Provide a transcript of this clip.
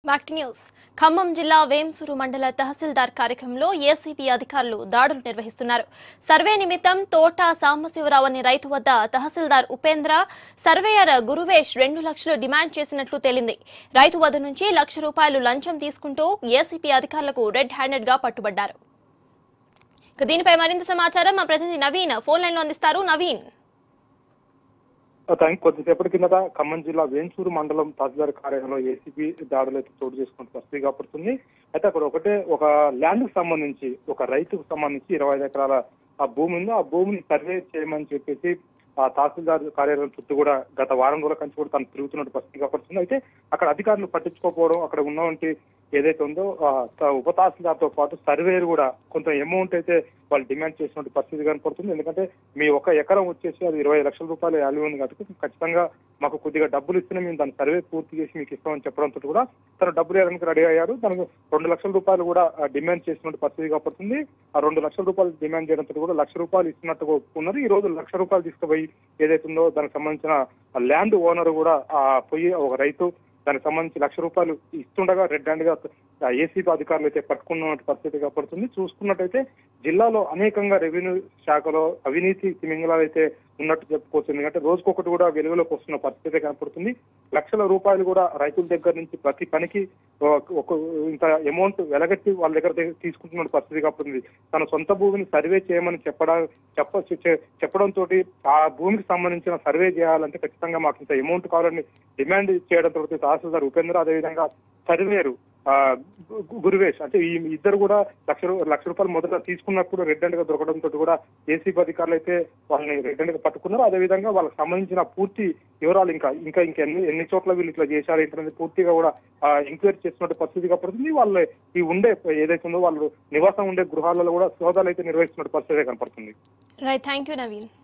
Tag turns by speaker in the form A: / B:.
A: back news Khammam జిల్లా వేంసూరు మండల తహసీల్దార్ కార్యక్రమంలో ఏసీబీ అధికారులు దాడులు నిర్వహిస్తున్నారు సర్వే నిమిత్తం తోట సాంబశివరావు అనే రైతు వద్ద తహసీల్దార్ ఉపేంద్ర సర్వేయర్ గురువేష్ రెండు లక్షలు డిమాండ్ చేసినట్లు తేలింది రైతు వద్ద నుంచి లక్ష రూపాయలు లంచం తీసుకుంటూ ఏసీబీ అధికారులకు రెడ్ హ్యాండెడ్ గా పట్టుబడ్డారు ఇక దీనిపై మరింత సమాచారం మా ప్రతినిధి నవీన్ ఫోన్ లైన్ లో అందిస్తారు నవీన్
B: థ్యాంక్ కొద్దిసేపటి కిందట ఖమ్మం జిల్లా వేంచూరు మండలం తహసీల్దార్ కార్యాలయంలో ఏసీబీ దాడులు అయితే చోటు చేసుకుంటూ పరిస్థితిగా పడుతుంది అయితే అక్కడ ఒకటే ఒక ల్యాండ్ కు సంబంధించి ఒక రైతుకు సంబంధించి ఇరవై ఐదు ఎకరాల ఆ భూమి ఉంది ఆ భూమిని సర్వే చేయమని చెప్పేసి ఆ తహసీల్దార్ కార్యాలయం చుట్టూ కూడా గత వారం రోజుల కంచి కూడా తను తిరుగుతున్నట్టు పరిస్థితిగా పడుతుంది అయితే అక్కడ అధికారులు పట్టించుకోకపోవడం అక్కడ ఉన్నటువంటి ఏదైతే ఉందో ఆ త- ఉప తహసీల్దార్ తో పాటు సర్వేయర్ కూడా కొంత అమౌంట్ అయితే వాళ్ళు డిమాండ్ చేసినట్టు పరిస్థితి కనపడుతుంది ఎందుకంటే మీ ఒక ఎకరం వచ్చేసి అది ఇరవై లక్షల రూపాయల వాల్యూ ఉంది కాబట్టి ఖచ్చితంగా మాకు కొద్దిగా డబ్బులు ఇస్తేనే మేము దాని సర్వే పూర్తి చేసి మీకు ఇస్తామని చెప్పడంతో కూడా తను డబ్బులు ఇవ్వడానికి రెడీ అయ్యారు తనకు రెండు లక్షల రూపాయలు కూడా ఆ, డిమాండ్ చేసినట్టు పరిస్థితి కనపడుతుంది ఆ రెండు లక్షల రూపాయలు డిమాండ్ చేయడంతో కూడా లక్ష రూపాయలు ఇస్తున్నట్టుగా ఒప్పుకున్నారు ఈ రోజు లక్ష రూపాయలు తీసుకుపోయి ఏదైతే ఉందో దానికి సంబంధించిన ల్యాండ్ ఓనర్ కూడా ఆ పోయి ఒక రైతు దానికి సంబంధించి లక్ష రూపాయలు ఇస్తుండగా రెడ్ హ్యాండ్ గా ఏసీపీ అధికారులు అయితే పట్టుకున్న పరిస్థితి కనపడుతుంది చూసుకున్నట్టయితే జిల్లాలో అనేకంగా రెవెన్యూ శాఖలో అవినీతి తిమింగలాలు అయితే ఉన్నట్టు చెప్పుకోవచ్చు ఎందుకంటే రోజుకొకటి కూడా వెలుగులోకి వస్తున్న పరిస్థితి కనపడుతుంది లక్షల రూపాయలు కూడా రైతుల దగ్గర నుంచి ప్రతి పనికి ఒక- ఒక ఇంత అమౌంట్ వెలగట్టి వాళ్ళ దగ్గర దగ్గర తీసుకుంటున్న పరిస్థితి కనపడుతుంది తన సొంత భూమిని సర్వే చేయమని చెప్పడం చెప్ప చె- చెప్పడంతో ఆ భూమికి సంబంధించిన సర్వే చేయాలంటే ఖచ్చితంగా మాకు ఇంత అమౌంట్ కావాలని డిమాండ్ చేయడంతో తహసీల్దార్ ఉపేంద్ర అదేవిధంగా సర్వేరు ఆ, గు- గురువేష్ అంటే ఈ ఇద్దరు కూడా లక్ష రూ- లక్ష రూపాయలు మొదట తీసుకున్నప్పుడు రెడ్ హ్యాండ్ గా దొరకడంతో కూడా ఏసీబీ అధికారులు అయితే వాళ్ళని రెడ్ హ్యాండ్ గా పట్టుకున్నారు అదేవిధంగా వాళ్ళకి సంబంధించిన పూర్తి వివరాలు ఇంకా ఇంకా ఇంకా ఎన్ని ఎన్ని చోట్ల వీళ్ళు ఇట్లా చేశారు ఏంటనేది పూర్తిగా కూడా ఎంక్వైరీ చేస్తున్నట్టు పరిస్థితి కనపడుతుంది వాళ్ళు ఈ ఉండే ఏదైతే ఉందో వాళ్ళు నివాసం ఉండే గృహాలలో కూడా సోదాలు అయితే నిర్వహిస్తున్నట్టు పరిస్థితి కనపడుతుంది
A: రైట్ థ్యాంక్ యూ నవీన్